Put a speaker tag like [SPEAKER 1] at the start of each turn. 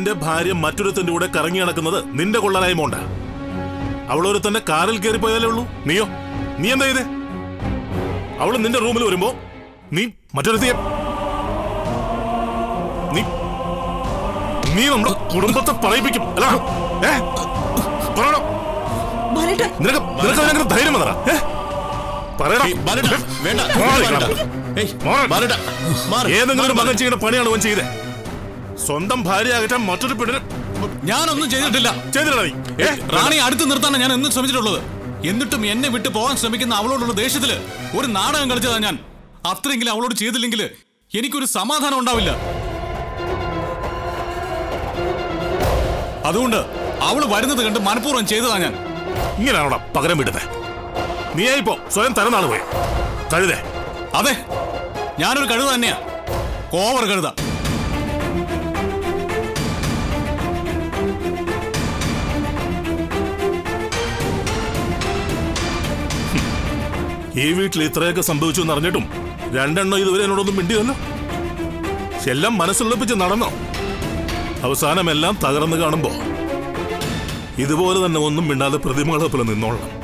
[SPEAKER 1] നിന്റെ ഭാര്യ മറ്റൊരുത്തന്റെ കൂടെ കറങ്ങി നടക്കുന്നത് നിന്റെ കൊള്ളലായ്മ കൊണ്ടാ അവളൊരു തന്നെ കാറിൽ കയറി പോയാലേ ഉള്ളൂ നീയോ നീ എന്താ ചെയ്തേ അവള് നിന്റെ റൂമിൽ വരുമ്പോ നീ മറ്റൊരുത്തിയെ നീ നീ നമ്മുടെ കുടുംബത്തെ പറയിപ്പിക്കും അല്ല ഏ പറയണം
[SPEAKER 2] ബാലേട്ട
[SPEAKER 1] നിനക്ക് നിനക്ക് അതിനങ്ങനെ ധൈര്യം വന്നടാ ഏ പറയടാ
[SPEAKER 3] ഏയ്, ബാലേട്ടാ, വേണ്ട
[SPEAKER 1] മാറി
[SPEAKER 3] ബാലേട്ടാ.
[SPEAKER 1] കിടക്ക്.
[SPEAKER 3] ഏയ്,
[SPEAKER 1] മാറി.
[SPEAKER 3] ബാലേട്ടാ, മാറ്.
[SPEAKER 1] ഏതെങ്കിലും ഒരു
[SPEAKER 3] മാറ്,
[SPEAKER 1] മകൻ ചെയ്യുന്ന പണിയാണ് അവൻ ചെയ്തേ സ്വന്തം ഭാര്യ അകറ്റാൻ മറ്റൊരു പെണ്ണിന്
[SPEAKER 4] ഞാനൊന്നും ചെയ്തിട്ടില്ല
[SPEAKER 1] ചെയ്തില്ല നീ ഏ
[SPEAKER 4] റാണി അടുത്ത് നിർത്താനാണ് ഞാൻ എന്നും ശ്രമിച്ചിട്ടുള്ളത് എന്നിട്ടും എന്നെ വിട്ട് പോകാൻ ശ്രമിക്കുന്ന അവളോടുള്ള ദേഷ്യത്തില് ഒരു നാടകം കളിച്ചതാ ഞാൻ അത്രയെങ്കിലും അവളോട് ചെയ്തില്ലെങ്കിൽ എനിക്കൊരു സമാധാനം ഉണ്ടാവില്ല അതുകൊണ്ട് അവള് വരുന്നത് കണ്ട് മനഃപൂർവ്വം ചെയ്തതാ ഞാൻ
[SPEAKER 1] ഇങ്ങനെയാണോടാ പകരം വിടുന്നത് നീയായിപ്പോ സ്വയം തരനാണ് പോയി കഴുതേ
[SPEAKER 4] അതെ ഞാനൊരു കഴുത തന്നെയാ കോവർ കഴുത
[SPEAKER 1] ഈ വീട്ടിൽ ഇത്രയൊക്കെ സംഭവിച്ചു എന്ന് അറിഞ്ഞിട്ടും രണ്ടെണ്ണം ഇതുവരെ എന്നോടൊന്നും മിണ്ടിയല്ലോ എല്ലാം മനസ്സുള്ളപ്പിച്ച് നടന്നോ അവസാനം എല്ലാം തകർന്നു കാണുമ്പോ ഇതുപോലെ തന്നെ ഒന്നും മിണ്ടാതെ പ്രതിമകളെ പോലെ നിന്നോളണം